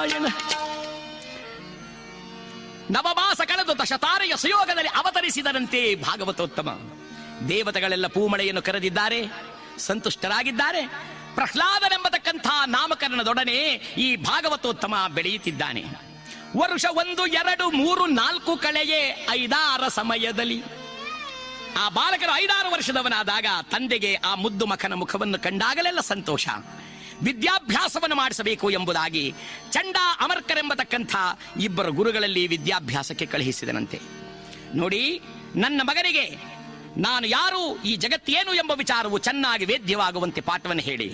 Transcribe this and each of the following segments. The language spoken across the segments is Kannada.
ನಾರಾಯಣ ನವಮಾಸ ಕಳೆದು ದಶತಾರೆಯ ಸುಯೋಗದಲ್ಲಿ ಅವತರಿಸಿದರಂತೆ ಭಾಗವತೋತ್ತಮ ದೇವತೆಗಳೆಲ್ಲ ಪೂಮಳೆಯನ್ನು ಕರೆದಿದ್ದಾರೆ ಸಂತುಷ್ಟರಾಗಿದ್ದಾರೆ ಪ್ರಹ್ಲಾದನೆಂಬತಕ್ಕಂಥ ನಾಮಕರಣದೊಡನೆ ಈ ಭಾಗವತೋತ್ತಮ ಬೆಳೆಯುತ್ತಿದ್ದಾನೆ ವರುಷ ಒಂದು ಎರಡು ಮೂರು ನಾಲ್ಕು ಕಳೆಯೇ ಐದಾರ ಸಮಯದಲ್ಲಿ ಆ ಬಾಲಕರು ಐದಾರು ವರ್ಷದವನಾದಾಗ ತಂದೆಗೆ ಆ ಮುದ್ದು ಮಖನ ಮುಖವನ್ನು ಕಂಡಾಗಲೆಲ್ಲ ಸಂತೋಷ ವಿದ್ಯಾಭ್ಯಾಸವನ್ನು ಮಾಡಿಸಬೇಕು ಎಂಬುದಾಗಿ ಚಂಡ ಅಮರ್ಕರೆಂಬತಕ್ಕಂಥ ಇಬ್ಬರು ಗುರುಗಳಲ್ಲಿ ವಿದ್ಯಾಭ್ಯಾಸಕ್ಕೆ ಕಳುಹಿಸಿದನಂತೆ ನೋಡಿ ನನ್ನ ಮಗನಿಗೆ ನಾನು ಯಾರು ಈ ಜಗತ್ತೇನು ಎಂಬ ವಿಚಾರವು ಚೆನ್ನಾಗಿ ವೇದ್ಯವಾಗುವಂತೆ ಪಾಠವನ್ನು ಹೇಳಿ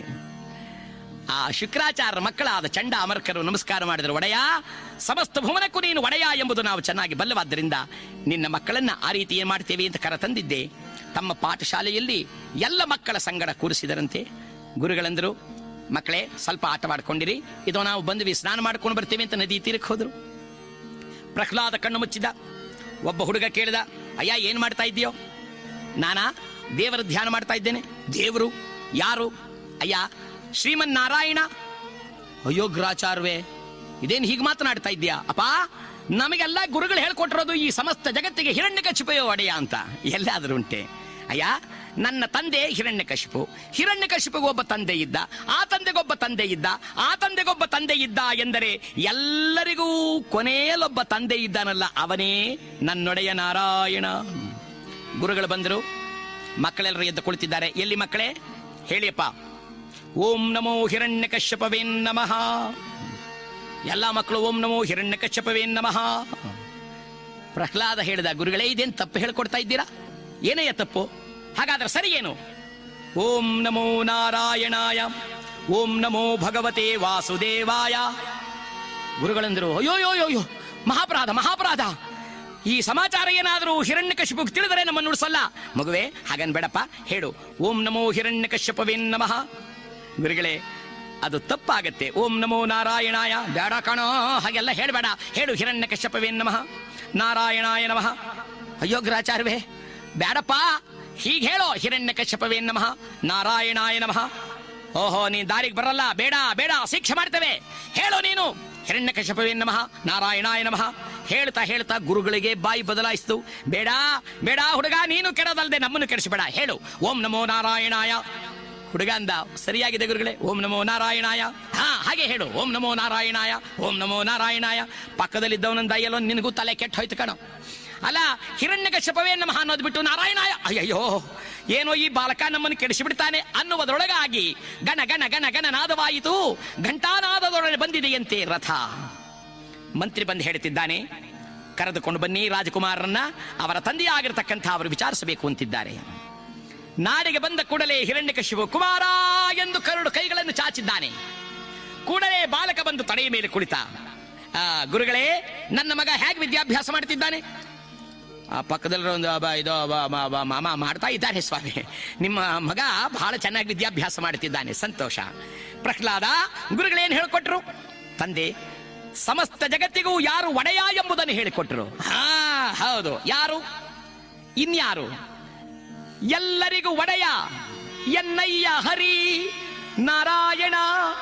ಆ ಶುಕ್ರಾಚಾರ್ಯರ ಮಕ್ಕಳಾದ ಚಂಡ ಅಮರ್ಕರು ನಮಸ್ಕಾರ ಮಾಡಿದರು ಒಡೆಯ ಸಮಸ್ತ ಭುವನಕ್ಕೂ ನೀನು ಒಡೆಯ ಎಂಬುದು ನಾವು ಚೆನ್ನಾಗಿ ಬಲ್ಲವಾದ್ದರಿಂದ ನಿನ್ನ ಮಕ್ಕಳನ್ನ ಆ ರೀತಿ ಏನ್ ಮಾಡ್ತೇವೆ ಅಂತ ಕರ ತಂದಿದ್ದೆ ತಮ್ಮ ಪಾಠಶಾಲೆಯಲ್ಲಿ ಎಲ್ಲ ಮಕ್ಕಳ ಸಂಗಡ ಕೂರಿಸಿದರಂತೆ ಗುರುಗಳಂದರು ಮಕ್ಕಳೇ ಸ್ವಲ್ಪ ಆಟ ಮಾಡ್ಕೊಂಡಿರಿ ಇದು ನಾವು ಬಂದ್ವಿ ಸ್ನಾನ ಮಾಡ್ಕೊಂಡು ಬರ್ತೇವೆ ಅಂತ ನದಿ ತೀರಕ್ಕೆ ಹೋದ್ರು ಪ್ರಹ್ಲಾದ ಕಣ್ಣು ಮುಚ್ಚಿದ ಒಬ್ಬ ಹುಡುಗ ಕೇಳಿದ ಅಯ್ಯ ಏನ್ ಮಾಡ್ತಾ ಇದೆಯೋ ನಾನಾ ದೇವರ ಧ್ಯಾನ ಮಾಡ್ತಾ ಇದ್ದೇನೆ ದೇವರು ಯಾರು ಅಯ್ಯ ಶ್ರೀಮನ್ ನಾರಾಯಣ ಅಯ್ಯೋ ಗ್ರಾಚಾರ್ವೇ ಇದೇನು ಹೀಗೆ ಮಾತನಾಡ್ತಾ ಇದ್ಯಾ ಅಪ್ಪ ನಮಗೆಲ್ಲ ಗುರುಗಳು ಹೇಳ್ಕೊಟ್ಟಿರೋದು ಈ ಸಮಸ್ತ ಜಗತ್ತಿಗೆ ಹಿರಣ್ಯಕಶಿಪೆಯೋ ಒಡೆಯ ಅಂತ ಎಲ್ಲಾದ್ರೂ ಉಂಟೆ ಅಯ್ಯ ನನ್ನ ತಂದೆ ಹಿರಣ್ಯಕಶಿಪು ಹಿರಣ್ಯಕಶಿಪಿಗೆ ಒಬ್ಬ ತಂದೆ ಇದ್ದ ಆ ತಂದೆಗೊಬ್ಬ ತಂದೆ ಇದ್ದ ಆ ತಂದೆಗೊಬ್ಬ ತಂದೆ ಇದ್ದ ಎಂದರೆ ಎಲ್ಲರಿಗೂ ಕೊನೆಯಲ್ಲೊಬ್ಬ ತಂದೆ ಇದ್ದಾನಲ್ಲ ಅವನೇ ನನ್ನೊಡೆಯ ನಾರಾಯಣ ಗುರುಗಳು ಬಂದರು ಮಕ್ಕಳೆಲ್ಲರೂ ಎದ್ದು ಕುಳಿತಿದ್ದಾರೆ ಎಲ್ಲಿ ಮಕ್ಕಳೇ ಹೇಳಿಯಪ್ಪ ಓಂ ನಮೋ ಹಿರಣ್ಯಕಶ್ಯಪವೇನ್ ನಮಃ ಎಲ್ಲ ಮಕ್ಕಳು ಓಂ ನಮೋ ಹಿರಣ್ಯಕಶ್ಯಪವೇನ್ ನಮಃ ಪ್ರಹ್ಲಾದ ಹೇಳಿದ ಗುರುಗಳೇ ಇದೇನು ತಪ್ಪು ಹೇಳ್ಕೊಡ್ತಾ ಇದ್ದೀರಾ ಏನಯ್ಯ ತಪ್ಪು ಹಾಗಾದ್ರೆ ಸರಿ ಏನು ಓಂ ನಮೋ ನಾರಾಯಣಾಯ ಓಂ ನಮೋ ಭಗವತೆ ವಾಸುದೇವಾಯ ಗುರುಗಳಂದರು ಅಯ್ಯೋ ಯೋ ಯೋ ಯೋ ಮಹಾಪರಾಧ ಮಹಾಪರಾಧ ಈ ಸಮಾಚಾರ ಏನಾದರೂ ಹಿರಣ್ಯಕಶ್ಯಪು ತಿಳಿದರೆ ನಮ್ಮನ್ನು ಉಳಿಸಲ್ಲ ಮಗುವೆ ಹಾಗನ್ ಬೇಡಪ್ಪ ಹೇಳು ಓಂ ನಮೋ ಹಿರಣ್ಯಕಶ್ಯಪವೇನ್ ನಮಃ ಗುರುಗಳೇ ಅದು ತಪ್ಪಾಗತ್ತೆ ಓಂ ನಮೋ ನಾರಾಯಣಾಯ ಬೇಡ ಕಣೋ ಹಾಗೆಲ್ಲ ಹೇಳಬೇಡ ಹೇಳು ಹಿರಣ್ಯಕಶ್ಯಪವೇನ್ ನಮಃ ನಾರಾಯಣಾಯ ನಮಃ ಅಯ್ಯೋ ಗ್ರಾಚಾರ್ವೇ ಬೇಡಪ್ಪ ಹೀಗೆ ಹೇಳೋ ಹಿರಣ್ಯಕಶ್ಯಪವೇನ್ ನಮಃ ನಾರಾಯಣಾಯ ನಮಃ ಓಹೋ ನೀನ್ ದಾರಿಗೆ ಬರಲ್ಲ ಬೇಡ ಬೇಡ ಶಿಕ್ಷೆ ಮಾಡ್ತೇವೆ ಹೇಳೋ ನೀನು ಹಿರಣ್ಯಕಶ್ಯಪವೇನ್ ನಮಃ ನಾರಾಯಣಾಯ ನಮಃ ಹೇಳ್ತಾ ಹೇಳ್ತಾ ಗುರುಗಳಿಗೆ ಬಾಯಿ ಬದಲಾಯಿಸ್ತು ಬೇಡ ಬೇಡ ಹುಡುಗ ನೀನು ಕೆಡದಲ್ದೆ ನಮ್ಮನ್ನು ಕೆಡಿಸಬೇಡ ಹೇಳು ಓಂ ನಮೋ ನಾರಾಯಣಾಯ ಹುಡುಗ ಅಂದ ಸರಿಯಾಗಿದೆ ಗುರುಗಳೇ ಓಂ ನಮೋ ನಾರಾಯಣಾಯ ಹಾ ಹಾಗೆ ಹೇಳು ಓಂ ನಮೋ ನಾರಾಯಣಾಯ ಓಂ ನಮೋ ನಾರಾಯಣಾಯ ಪಕ್ಕದಲ್ಲಿದ್ದವನಂದ ಎಲ್ಲೋ ನಿನಗೂ ತಲೆ ಕೆಟ್ಟ ಹೋಯ್ತು ಕಣೋ ಅಲ್ಲ ಹಿರಣ್ಯಕಶ್ಯಪವೇ ನಮಃ ಅನ್ನೋದು ಬಿಟ್ಟು ನಾರಾಯಣಾಯ ಅಯ್ಯಯ್ಯೋ ಏನೋ ಈ ಬಾಲಕ ನಮ್ಮನ್ನು ಕೆಡಿಸಿಬಿಡ್ತಾನೆ ಅನ್ನುವುದರೊಳಗಾಗಿ ಗಣ ಗಣ ಗಣ ಗಣ ನಾದವಾಯಿತು ಘಂಟಾನಾದದೊಡನೆ ಬಂದಿದೆಯಂತೆ ರಥ ಮಂತ್ರಿ ಬಂದು ಹೇಳುತ್ತಿದ್ದಾನೆ ಕರೆದುಕೊಂಡು ಬನ್ನಿ ರಾಜಕುಮಾರರನ್ನ ಅವರ ತಂದೆಯಾಗಿರ್ತಕ್ಕಂಥ ಅವರು ವಿಚಾರಿಸಬೇಕು ಅಂತಿದ್ದಾರೆ ನಾಡಿಗೆ ಬಂದ ಕೂಡಲೇ ಹಿರಣ್ಯಕಶಿಪು ಕುಮಾರ ಎಂದು ಕರುಡು ಕೈಗಳನ್ನು ಚಾಚಿದ್ದಾನೆ ಕೂಡಲೇ ಬಾಲಕ ಬಂದು ತಡೆಯ ಮೇಲೆ ಕುಳಿತ ಆ, ಗುರುಗಳೇ ನನ್ನ ಮಗ ಹೇಗೆ ವಿದ್ಯಾಭ್ಯಾಸ ಮಾಡ್ತಿದ್ದಾನೆ ಆ ಪಕ್ಕದಲ್ಲಿ ಒಂದು ಅಬ್ಬ ಇದು ಅಬ್ಬ ಮ- ಮ- ಮಾಮ ಮಾಡ್ತಾ ಇದ್ದಾರೆ ಸ್ವಾಮಿ ನಿಮ್ಮ ಮಗ ಬಹಳ ಚೆನ್ನಾಗಿ ವಿದ್ಯಾಭ್ಯಾಸ ಮಾಡುತ್ತಿದ್ದಾನೆ ಸಂತೋಷ ಪ್ರಹ್ಲಾದ ಗುರುಗಳೇನು ಹೇಳಿಕೊಟ್ರು ತಂದೆ ಸಮಸ್ತ ಜಗತ್ತಿಗೂ ಯಾರು ಒಡೆಯ ಎಂಬುದನ್ನು ಹೇಳಿಕೊಟ್ರು ಹಾ ಹೌದು ಯಾರು ಇನ್ಯಾರು ಎಲ್ಲರಿಗೂ ಒಡೆಯ ಎನ್ನಯ್ಯ ಹರಿ ನಾರಾಯಣ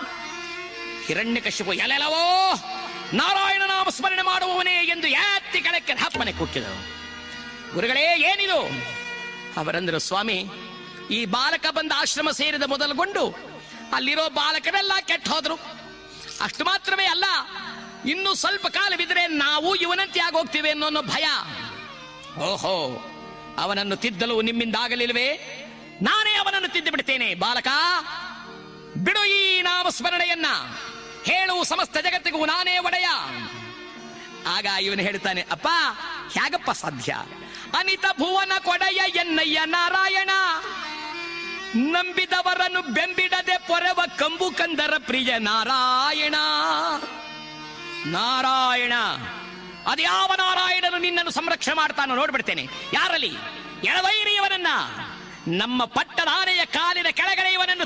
ಹಿರಣ್ಯಕಶಿಪು ಎಲೆಲವೋ ನಾರಾಯಣ ನಾಮ ಸ್ಮರಣೆ ಮಾಡುವವನೇ ಎಂದು ಎತ್ತಿ ಕೆಳಕ್ಕೆ ಹಪ್ಪನೆ ಕುಕ್ಕಿದರು ಗುರುಗಳೇ ಏನಿದು ಅವರಂದರು ಸ್ವಾಮಿ ಈ ಬಾಲಕ ಬಂದ ಆಶ್ರಮ ಸೇರಿದ ಮೊದಲುಗೊಂಡು ಅಲ್ಲಿರೋ ಬಾಲಕರೆಲ್ಲ ಕೆಟ್ಟ ಹೋದ್ರು ಅಷ್ಟು ಮಾತ್ರವೇ ಅಲ್ಲ ಇನ್ನು ಸ್ವಲ್ಪ ಕಾಲವಿದ್ರೆ ನಾವು ಇವನಂತೆ ಆಗೋಗ್ತೀವಿ ಅನ್ನೋ ಅನ್ನೋ ಭಯ ಓಹೋ ಅವನನ್ನು ತಿದ್ದಲು ನಿಮ್ಮಿಂದಾಗಲಿಲ್ವೇ ನಾನೇ ಅವನನ್ನು ತಿದ್ದು ಬಿಡ್ತೇನೆ ಬಾಲಕ ಬಿಡು ಈ ನಾಮಸ್ಮರಣೆಯನ್ನ ಹೇಳು ಸಮಸ್ತ ಜಗತ್ತಿಗೂ ನಾನೇ ಒಡೆಯ ಆಗ ಇವನು ಹೇಳ್ತಾನೆ ಅಪ್ಪ ಹೇಗಪ್ಪ ಸಾಧ್ಯ ಅನಿತ ಭುವನ ಕೊಡೆಯ ಎನ್ನಯ್ಯ ನಾರಾಯಣ ನಂಬಿದವರನ್ನು ಬೆಂಬಿಡದೆ ಪೊರೆವ ಕಂಬು ಕಂದರ ಪ್ರಿಯ ನಾರಾಯಣ ನಾರಾಯಣ ಅದ್ಯಾವ ನಾರಾಯಣನು ನಿನ್ನನ್ನು ಸಂರಕ್ಷಣೆ ಮಾಡ್ತಾನೋ ನೋಡ್ಬಿಡ್ತೇನೆ ಯಾರಲ್ಲಿ ಎಳವೈರಿ ಇವನನ್ನ ನಮ್ಮ ಪಟ್ಟದ ಆನೆಯ ಕಾಲಿನ ಕೆಳಗಡೆ ಇವನನ್ನು